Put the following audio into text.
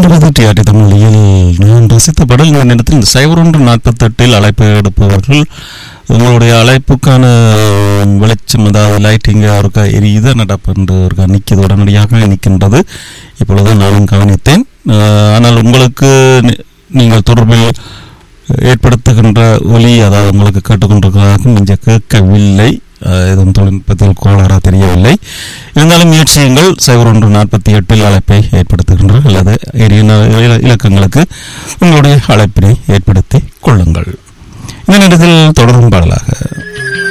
கேட்கிறது டிஆர்டி தமிழில் நான் ரசித்த பாடல் இந்த நேரத்தில் இந்த சைபர் ஒன்று நாற்பத்தெட்டில் அழைப்பு எடுப்பவர்கள் உங்களுடைய அழைப்புக்கான வெளிச்சம் அதாவது லைட்டிங் அவருக்கா எரியுத நடப்பு ஒரு நிற்கிறது உடனடியாக நிற்கின்றது இப்பொழுது நானும் கவனித்தேன் அஹ், ஆனால் உங்களுக்கு நி- நீங்கள் தொடர்பில் ஏற்படுத்துகின்ற ஒலி அதாவது உங்களுக்கு கேட்டுக்கொண்டிருக்கிறதாக நீங்கள் கேட்கவில்லை அஹ், எதுவும் தொழில்நுட்பத்தில் கோளாறா தெரியவில்லை இருந்தாலும் முயற்சியுங்கள் சைபர் ஒன்று நாற்பத்தி எட்டில் அழைப்பை ஏற்படுத்துகின்ற அல்லது ஏரிய இல- இலக்கங்களுக்கு உங்களுடைய அழைப்பினை ஏற்படுத்தி கொள்ளுங்கள் இந்த நேரத்தில் தொடரும் பாடலாக